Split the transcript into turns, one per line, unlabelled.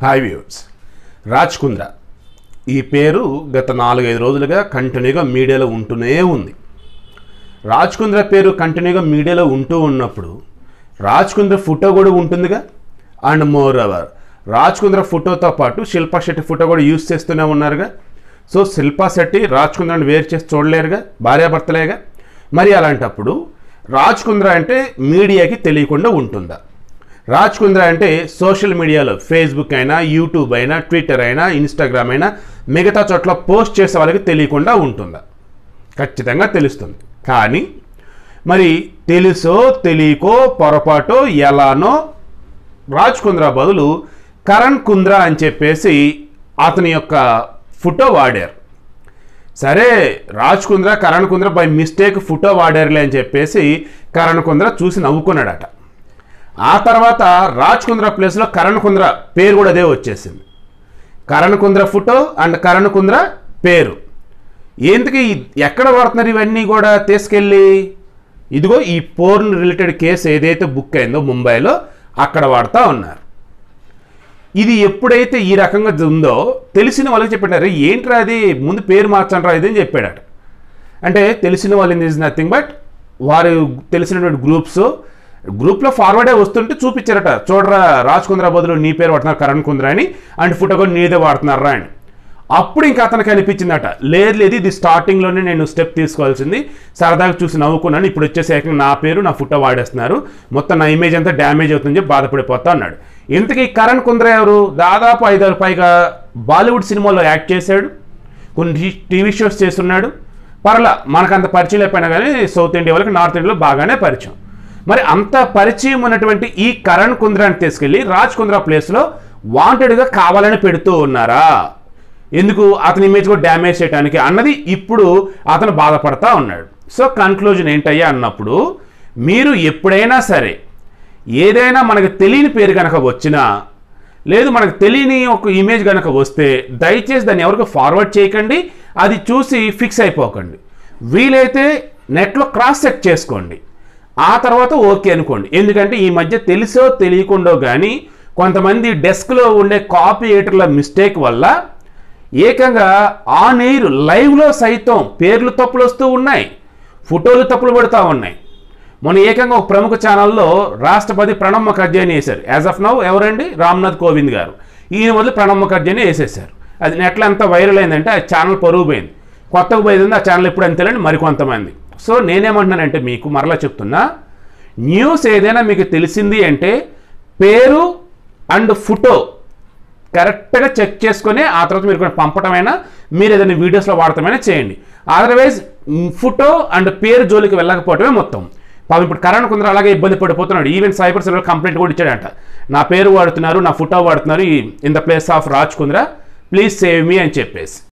hi views Raj Kundra ఈ పేరు గత నాలుగైదు రోజులుగా కంటిన్యూగా మీడియాలో ఉంటూనే ఉంది రాజ్ కుంద్రా పేరు కంటిన్యూగా మీడియాలో ఉంటూ ఉన్నప్పుడు రాజ్ కుంద్రా ఫోటో కూడా ఉంటుందిగా and moreover Raj Kundra ఫోటోతో పాటు శిల్పా శెట్టి ఫోటో కూడా యూజ్ చేస్తూనే ఉన్నారుగా సో శిల్పా శెట్టి రాజ్ కుంద్రాని వేరు చేసి చూడలేరుగా భార్యాభర్తలేగా మరి అలాంటప్పుడు రాజ్ కుంద్రా అంటే మీడియాకి తెలియకుండా ఉంటుందా రాజ్ కుంద్రా అంటే సోషల్ మీడియాలో ఫేస్బుక్ అయినా యూట్యూబ్ అయినా ట్విట్టర్ అయినా ఇన్స్టాగ్రామ్ అయినా మిగతా చోట్ల పోస్ట్ చేసే వాళ్ళకి తెలియకుండా ఉంటుందా ఖచ్చితంగా తెలుస్తుంది కానీ మరి తెలుసో తెలియకో పొరపాటో ఎలానో రాజ్ కుంద్రా బదులు కరణ్ కుంద్రా అని చెప్పేసి అతని యొక్క ఫోటో వాడారు సరే Raj Kundra Karan Kundra by mistake photo వాడారులే అని చెప్పేసి కరణ్ కుంద్రా చూసి నవ్వుకున్నాడట ఆ తర్వాత రాజ్ కుంద్రా ప్లేస్లో కరణ్ కుంద్రా పేరు కూడా అదే వచ్చేసింది కరణ్ కుంద్రా ఫోటో అండ్ కరణ్ కుంద్రా పేరు ఎందుకు ఎక్కడ వాడుతున్నారు ఇవన్నీ కూడా తీసుకెళ్ళి ఇదిగో ఈ పోర్న్ రిలేటెడ్ కేసు ఏదైతే బుక్ అయిందో ముంబైలో అక్కడ వాడుతూ ఉన్నారు ఇది ఎప్పుడైతే ఈ రకంగా ఉందో తెలిసిన వాళ్ళకి చెప్పాడు ఏంట్రా అది ముందు పేరు మార్చండ్రా ఇది అని చెప్పాడట అంటే తెలిసిన వాళ్ళు ఇస్ నథింగ్ బట్ వారు తెలిసినటువంటి గ్రూప్స్ గ్రూప్లో ఫార్వర్డే వస్తుంటే చూపించారట చూడరా రాజ్ కుంద్రా బదులు నీ పేరు వాడుతున్నారు కరణ్ కుంద్రా అని అండ్ ఫోటో కూడా నీదే వాడుతున్నారా అని అప్పుడు ఇంకా అతనికి అనిపించిందట లేదు లేదు ఇది స్టార్టింగ్లోనే నేను స్టెప్ తీసుకోవాల్సింది సరదాగా చూసి నవ్వుకున్నాను ఇప్పుడు వచ్చేసి ఏకంగా నా పేరు నా ఫోటో వాడేస్తున్నారు మొత్తం నా ఇమేజ్ అంతా డ్యామేజ్ అవుతుందని చెప్పి బాధపడిపోతా అన్నాడు ఇంతకీ కరణ్ కుంద్రా ఎవరు దాదాపు ఐదారు పైగా బాలీవుడ్ సినిమాల్లో యాక్ట్ చేశాడు కొన్ని టీవీ షోస్ చేస్తున్నాడు పర్లా మనకు అంత పరిచయం లేకపోయినా కానీ సౌత్ ఇండియా వాళ్ళకి నార్త్ ఇండియాలో బాగానే పరిచయం మరి అంత పరిచయం ఉన్నటువంటి ఈ కరణ్ కుంద్రాని తీసుకెళ్ళి రాజ్ కుంద్రా ప్లేస్లో వాంటెడ్గా కావాలని పెడుతూ ఉన్నారా ఎందుకు అతని ఇమేజ్ కూడా డ్యామేజ్ చేయడానికి అన్నది ఇప్పుడు అతను బాధపడతా ఉన్నాడు సో కన్క్లూజన్ ఏంటయ్యా అన్నప్పుడు మీరు ఎప్పుడైనా సరే ఏదైనా మనకు తెలియని పేరు కనుక వచ్చినా లేదు మనకు తెలియని ఒక ఇమేజ్ కనుక వస్తే దయచేసి దాన్ని ఎవరికి ఫార్వర్డ్ చేయకండి అది చూసి ఫిక్స్ అయిపోకండి వీలైతే నెట్లో క్రాస్ చెక్ చేసుకోండి ఆ తర్వాత ఓకే అనుకోండి ఎందుకంటే ఈ మధ్య తెలిసో తెలియకుండో కానీ కొంతమంది డెస్క్లో ఉండే కాపీ ఎడిటర్ల మిస్టేక్ వల్ల ఏకంగా ఆన్ ఎయిర్ లైవ్లో సైతం పేర్లు తప్పులు వస్తూ ఉన్నాయి ఫోటోలు తప్పులు పడుతూ ఉన్నాయి మొన్న ఏకంగా ఒక ప్రముఖ ఛానల్లో రాష్ట్రపతి ప్రణబ్ ముఖర్జీని వేశారు యాజ్ ఆఫ్ నౌ ఎవరండి రామ్నాథ్ కోవింద్ గారు ఈయన వదిలి ప్రణబ్ ముఖర్జీని వేసేశారు అది నెట్లో ఎంత వైరల్ అయిందంటే ఆ ఛానల్ పరుగు పోయింది కొత్తగా పోయింది ఆ ఛానల్ ఎప్పుడు అంతేలేండి మరికొంతమంది సో నేనేమంటున్నానంటే మీకు మరలా చెప్తున్నా న్యూస్ ఏదైనా మీకు తెలిసింది అంటే పేరు అండ్ ఫోటో కరెక్ట్గా చెక్ చేసుకొని ఆ తర్వాత మీరు కొన్ని పంపటమైనా మీరు ఏదైనా వీడియోస్లో వాడటమైనా చేయండి అదర్వైజ్ ఫోటో అండ్ పేరు జోలికి వెళ్ళకపోవటమే మొత్తం పాపం ఇప్పుడు కరణ్ కుందరు అలాగే ఇబ్బంది పడిపోతున్నాడు ఈవెన్ సైబర్ సెల్ కంప్లైంట్ కూడా ఇచ్చాడంట నా పేరు వాడుతున్నారు నా ఫోటో వాడుతున్నారు in the place of Raj Kundra please save me అని చెప్పేసి